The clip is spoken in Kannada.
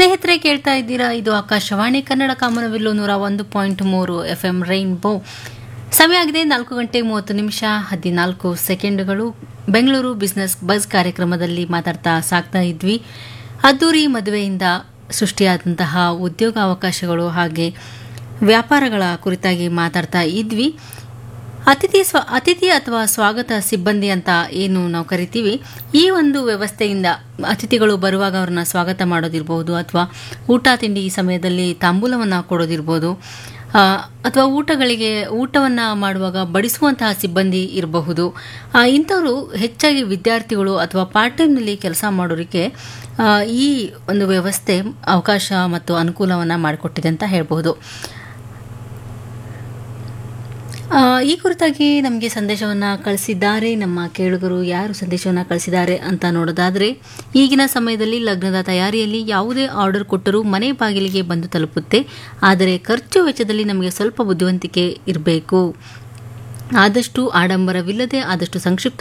ಸ್ನೇಹಿತರೆ ಕೇಳ್ತಾ ಇದ್ದೀರಾ ಇದು ಆಕಾಶವಾಣಿ ಕನ್ನಡ ಕಾಮನವಿಲ್ಲು ನೂರ ಒಂದು ಪಾಯಿಂಟ್ ಮೂರು ಎಫ್ ಎಂ ರೈನ್ಬೋ ಸಮಯ ಆಗಿದೆ ನಾಲ್ಕು ಗಂಟೆ ಮೂವತ್ತು ನಿಮಿಷ ಹದಿನಾಲ್ಕು ಸೆಕೆಂಡ್ಗಳು ಬೆಂಗಳೂರು ಬಿಸ್ನೆಸ್ ಬಸ್ ಕಾರ್ಯಕ್ರಮದಲ್ಲಿ ಮಾತಾಡ್ತಾ ಸಾಕ್ತಾ ಇದ್ವಿ ಅದ್ದೂರಿ ಮದುವೆಯಿಂದ ಸೃಷ್ಟಿಯಾದಂತಹ ಉದ್ಯೋಗಾವಕಾಶಗಳು ಹಾಗೆ ವ್ಯಾಪಾರಗಳ ಕುರಿತಾಗಿ ಮಾತಾಡ್ತಾ ಇದ್ವಿ ಅತಿಥಿ ಸ್ವ ಅತಿಥಿ ಅಥವಾ ಸ್ವಾಗತ ಸಿಬ್ಬಂದಿ ಅಂತ ಏನು ನಾವು ಕರಿತೀವಿ ಈ ಒಂದು ವ್ಯವಸ್ಥೆಯಿಂದ ಅತಿಥಿಗಳು ಬರುವಾಗ ಅವ್ರನ್ನ ಸ್ವಾಗತ ಮಾಡೋದಿರ್ಬೋದು ಅಥವಾ ಊಟ ತಿಂಡಿ ಈ ಸಮಯದಲ್ಲಿ ತಾಂಬೂಲವನ್ನು ಕೊಡೋದಿರ್ಬೋದು ಆ, ಅಥವಾ ಊಟಗಳಿಗೆ ಊಟವನ್ನು ಮಾಡುವಾಗ ಬಡಿಸುವಂತಹ ಸಿಬ್ಬಂದಿ ಇರಬಹುದು ಆ, ಇಂಥವರು ಹೆಚ್ಚಾಗಿ ವಿದ್ಯಾರ್ಥಿಗಳು ಅಥವಾ ಪಾರ್ಟ್ ಟೈಮ್ನಲ್ಲಿ ಕೆಲಸ ಮಾಡೋರಿಗೆ ಆ, ಈ ಒಂದು ವ್ಯವಸ್ಥೆ ಅವಕಾಶ ಮತ್ತು ಅನುಕೂಲವನ್ನು ಮಾಡಿಕೊಟ್ಟಿದೆ ಅಂತ ಹೇಳ್ಬೋದು ಆ, ಈ ಕುರಿತಾಗಿ ನಮಗೆ ಸಂದೇಶವನ್ನು ಕಳಿಸಿದ್ದಾರೆ ನಮ್ಮ ಕೇಳುಗರು ಯಾರು ಸಂದೇಶವನ್ನು ಕಳಿಸಿದ್ದಾರೆ ಅಂತ ನೋಡೋದಾದರೆ ಈಗಿನ ಸಮಯದಲ್ಲಿ ಲಗ್ನದ ತಯಾರಿಯಲ್ಲಿ ಯಾವುದೇ ಆರ್ಡರ್ ಕೊಟ್ಟರೂ ಮನೆ ಬಾಗಿಲಿಗೆ ಬಂದು ತಲುಪುತ್ತೆ ಆದರೆ ಖರ್ಚು ವೆಚ್ಚದಲ್ಲಿ ನಮಗೆ ಸ್ವಲ್ಪ ಬುದ್ಧಿವಂತಿಕೆ ಇರಬೇಕು ಆದಷ್ಟು ಆಡಂಬರವಿಲ್ಲದೆ ಆದಷ್ಟು ಸಂಕ್ಷಿಪ್ತ